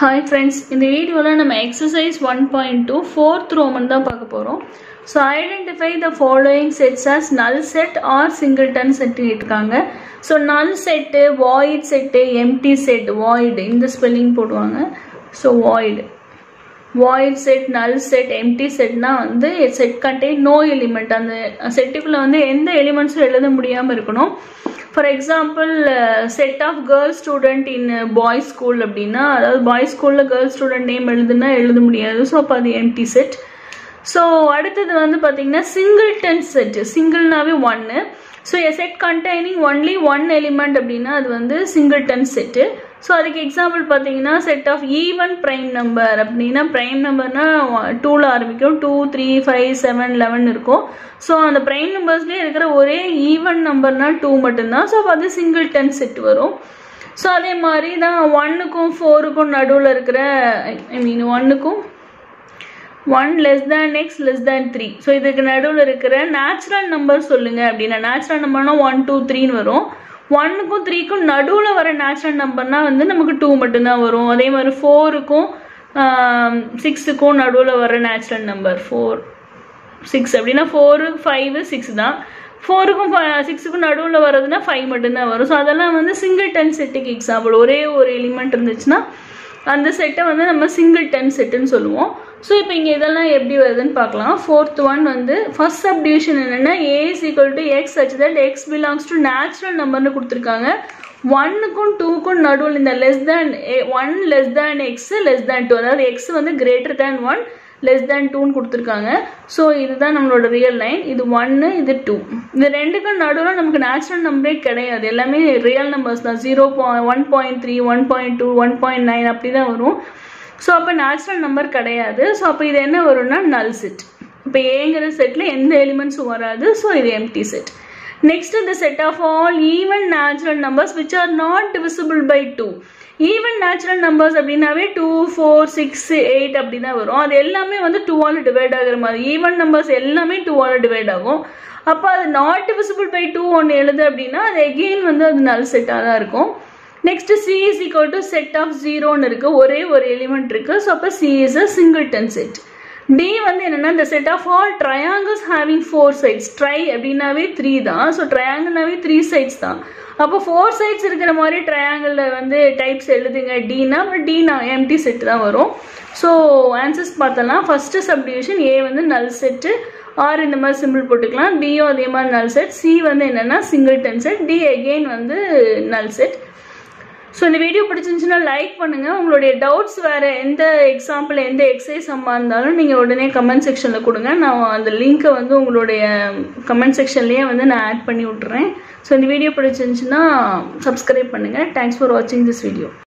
hi friends இந்த வீடியோவில் நம்ம exercise one point two fourth Roman தான் பார்க்க போகிறோம் so identify the following sets as null set or singleton set இருக்காங்க so null set void set empty set void இந்த spelling போடுவாங்க so void void set null set empty செட்னா வந்து set contain no element அந்த செட்டுக்குள்ளே வந்து எந்த எலிமெண்ட்ஸும் எழுத முடியாமல் இருக்கணும் for example set of girls student in boys school அப்படின்னா அதாவது பாய்ஸ் ஸ்கூலில் கேர்ள்ஸ் ஸ்டூடெண்ட் நேம் எழுதுனா எழுத முடியாது ஸோ அப்போ அது எம்டி செட் ஸோ அடுத்தது வந்து பார்த்தீங்கன்னா சிங்கிள்டன் செட் சிங்கிள்னாவே ஒன்று so a set containing only one element அப்படின்னா அது வந்து சிங்கிள்டன் செட்டு ஸோ அதுக்கு எக்ஸாம்பிள் பார்த்தீங்கன்னா set of even prime number அப்படின்னா ப்ரைம் நம்பர்னா டூவில் ஆரம்பிக்கும் two three five seven eleven இருக்கும் ஸோ அந்த ப்ரைம் நம்பர்ஸ்லேயே இருக்கிற ஒரே ஈவன் நம்பர்னா டூ மட்டும்தான் ஸோ அப்போ அது சிங்கிள் டென் செட் வரும் ஸோ அதே மாதிரி தான் ஒன்னுக்கும் ஃபோருக்கும் நடுவில் இருக்கிற ஐ மீன் ஒன்னுக்கும் one less than x less than three so இதுக்கு நடுவில் இருக்கிற நேச்சுரல் நம்பர் சொல்லுங்கள் அப்படின்னா நேச்சுரல் நம்பர்னா ஒன் டூ த்ரீன்னு வரும் ஒன்னுக்கும் த்ரீக்கும் நடுவில் வர நேச்சுரல் நம்பர்னா வந்து நமக்கு டூ மட்டும்தான் வரும் அதே மாதிரி ஃபோருக்கும் சிக்ஸுக்கும் நடுவில் வர நேச்சுரல் நம்பர் ஃபோர் சிக்ஸ் அப்படின்னா ஃபோரு ஃபைவ் சிக்ஸ் தான் ஃபோருக்கும் சிக்ஸுக்கும் நடுவில் வர்றதுனா ஃபைவ் மட்டும்தான் வரும் ஸோ அதெல்லாம் வந்து சிங்கிள் டென் செட்டுக்கு எக்ஸாம்பிள் ஒரே ஒரு எலிமெண்ட் இருந்துச்சுன்னா அந்த செட்டை வந்து நம்ம சிங்கிள் டென் செட்டுன்னு சொல்லுவோம் ஸோ இப்போ இங்கே இதெல்லாம் எப்படி வருதுன்னு பார்க்கலாம் ஃபோர்த் ஒன் வந்து ஃபர்ஸ்ட் சப் டிவிஷன் என்னென்னா A is equal to x such that x belongs to natural நம்பர்னு கொடுத்துருக்காங்க ஒன்னுக்கும் டூக்கும் நடுவில் இந்த less than one less than x less than two அதாவது எக்ஸ் வந்து greater than one less than டூன்னு கொடுத்துருக்காங்க ஸோ இதுதான் நம்மளோட ரியல் லைன் இது ஒன்று இது டூ இந்த ரெண்டுக்கும் நடுவில் நமக்கு நேச்சுரல் நம்பரே கிடையாது எல்லாமே ரியல் நம்பர்ஸ் தான் ஜீரோ பாய் one point three one point two one point nine அப்படி தான் வரும் ஸோ அப்போ நேச்சுரல் நம்பர் கிடையாது ஸோ அப்போ இது என்ன வரும்னா நல் செட் இப்போ ஏங்கிற செட்டில் எந்த எலிமெண்ட்ஸும் வராது ஸோ இது எம்டி செட் நெக்ஸ்ட் இந்த set of all even natural numbers which are not divisible by two even natural numbers அப்படின்னாவே டூ ஃபோர் சிக்ஸ் எயிட் அப்படி தான் வரும் அது எல்லாமே வந்து டூவால் டிவைட் ஆகிற மாதிரி ஈவன் நம்பர்ஸ் எல்லாமே டூவால் டிவைட் ஆகும் அப்போ அது நாட் டிவிசிபிள் பை டூ ஒன்று எழுது அப்படின்னா அது எகெயின் வந்து அது நல் செட்டாக தான் இருக்கும் next C is equal to set of ஜீரோன்னு இருக்குது ஒரே ஒரு எலிமெண்ட் இருக்குது ஸோ அப்போ C is a singleton set D வந்து என்னென்னா இந்த set of all triangles having four sides tri அப்படின்னாவே த்ரீ தான் ஸோ ட்ரையாங்கிள்னாவே த்ரீ சைட்ஸ் தான் அப்போ ஃபோர் சைட்ஸ் இருக்கிற மாதிரி ட்ரையாங்கிளில் வந்து டைப்ஸ் எழுதுங்க டினா அப்புறம் டினா எம்டி செட் தான் வரும் ஸோ ஆன்சர்ஸ் பார்த்தலாம் ஃபஸ்ட்டு சப்டிவிஷன் ஏ வந்து நல் செட்டு ஆர் இந்த மாதிரி சிம்பிள் போட்டுக்கலாம் பியும் அதே மாதிரி நல் செட் சி வந்து என்னென்னா singleton set D again வந்து நல் செட் ஸோ இந்த வீடியோ பிடிச்சிருந்துச்சுன்னா லைக் பண்ணுங்கள் உங்களுடைய டவுட்ஸ் வேறு எந்த எக்ஸாம்பிள் எந்த எக்ஸசைஸ் அம்மா இருந்தாலும் நீங்கள் உடனே கமெண்ட் செக்ஷனில் கொடுங்க நான் அந்த லிங்க்கை வந்து உங்களுடைய கமெண்ட் செக்ஷன்லேயே வந்து நான் ஆட் பண்ணி விட்டுறேன் ஸோ இந்த வீடியோ பிடிச்சிருந்துச்சுன்னா சப்ஸ்கிரைப் பண்ணுங்கள் தேங்க்ஸ் ஃபார் வாட்சிங் திஸ் வீடியோ